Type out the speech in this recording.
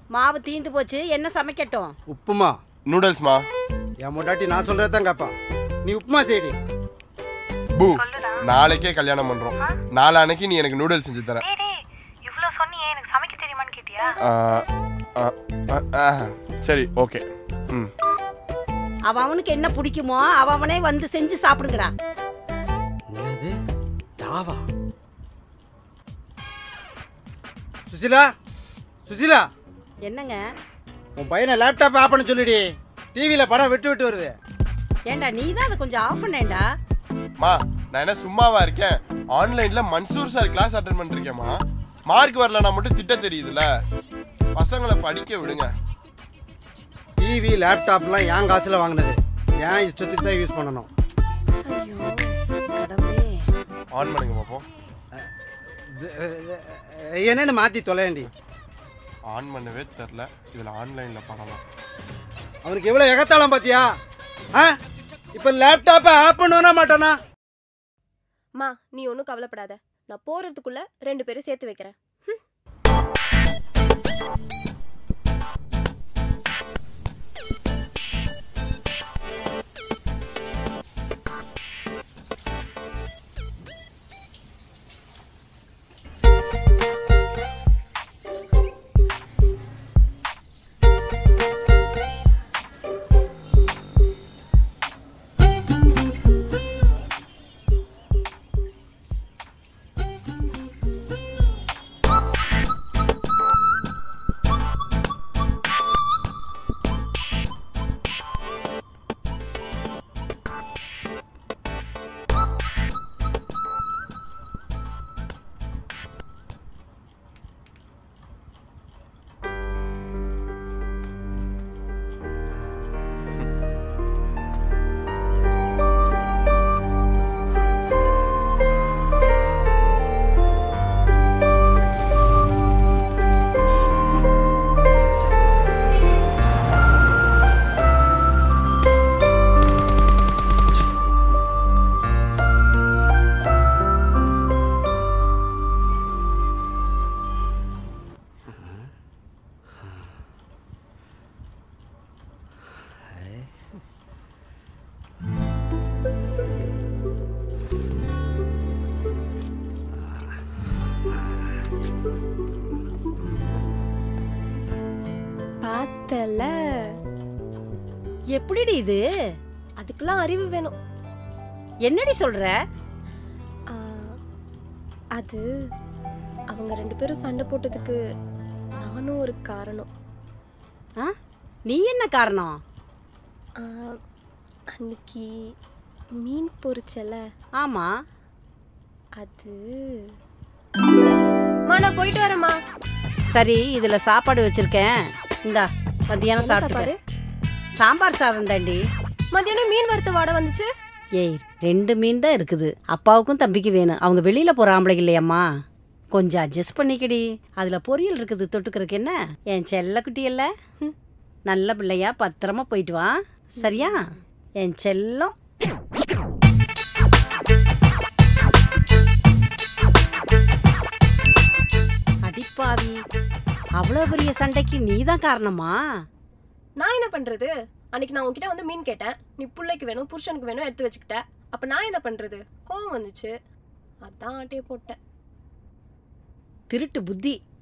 மாவு தீந்து போச்சு என்ன சமைக்கட்டும் உப்புமா நூடுல்ஸ்மா என் முட்டாட்டி நான் சொல்றது தான் கேட்பான் நீ உப்புமா செய்டி பூ நாளைக்கே கல்யாணம் பண்றோம் நாளானைக்கு நீ எனக்கு நூடுல்ஸ் செஞ்சு தர டேய் டேய் இவ்வளோ சொன்னியே எனக்கு சமைக்க தெரியுமான்னு கேட்டியா ஆ, ஆ, ஆ, ஆ, சரி ஓகே ம் அவ அவனுக்கு என்ன பிடிக்குமோ அவ அவனே வந்து செஞ்சு சாப்பிடுங்கடா என்னது தாவா சுசிலா சுசிலா என்னங்க உன் பையனை லேப்டாப் ஆஃப் பண்ண சொல்லிடி டிவியில் படம் விட்டு விட்டு வருது ஏண்டா நீ தான் அதை கொஞ்சம் ஆஃப் பண்ணேன்டா மா நான் என்ன சும்மாவா இருக்கேன் ஆன்லைன்ல மன்சூர் சார் கிளாஸ் அட்டன் பண்ணிருக்கேம்மா மார்க் வரலனா மட்டும் திட்ட தெரியுதுல பசங்களை படிக்க விடுங்க டிவி லேப்டாப்லாம் என் காசில் வாங்கினது என் இஷ்டத்துக்கு தான் யூஸ் பண்ணணும் ஐயோ கடவுளே ஆன் பண்ணுங்க பாப்போம் என்னன்னு மாற்றி தொலையண்டி ஆன் பண்ணவே தெரில இதுல ஆன்லைன்ல பண்ணலாம் அவனுக்கு எவ்வளோ எகத்தாளம் பார்த்தியா ஆ இப்போ லேப்டாப்பை ஆஃப் பண்ணுவானா மாட்டானா மா நீ ஒன்றும் கவலைப்படாத நான் போறதுக்குள்ள ரெண்டு பேரும் சேர்த்து வைக்கிறேன் ம். பார்த்தல எப்படிடி இது அதுக்கெல்லாம் அறிவு வேணும் என்னடி சொல்ற ஆ, அது அவங்க ரெண்டு பேரும் சண்டை போட்டதுக்கு நானும் ஒரு காரணம் ஆ? நீ என்ன காரணம் ஆ, அன்னைக்கு மீன் பொரிச்சல ஆமா அது மா நான் போயிட்டு வரேம்மா சரி இதுல சாப்பாடு வச்சிருக்கேன் இந்தா மத்தியானம் என்ன சாப்பிட்டு சாம்பார் சாதம் தாண்டி மத்தியானம் மீன் வறுத்த வாடை வந்துச்சு ஏய் ரெண்டு மீன் தான் இருக்குது அப்பாவுக்கும் தம்பிக்கு வேணும் அவங்க வெளியில போற ஆம்பளைங்க இல்லையம்மா கொஞ்சம் அட்ஜஸ்ட் பண்ணிக்கடி அதுல பொரியல் இருக்குது தொட்டுக்கிறதுக்கு என்ன என் செல்லக்குட்டி இல்ல ம். நல்ல பிள்ளையா பத்திரமா போயிட்டு வா சரியா என் செல்லம் அடிப்பாவி அவ்வளோ பெரிய சண்டைக்கு நீ தான் காரணமா நான் என்ன பண்றது அன்னைக்கு நான் உன்கிட்ட வந்து மீன் கேட்டேன் நீ பிள்ளைக்கு வேணும் புருஷனுக்கு வேணும் எடுத்து வச்சுக்கிட்ட அப்ப நான் என்ன பண்றது கோவம் வந்துச்சு அதான் ஆட்டையை போட்டேன் திருட்டு புத்தி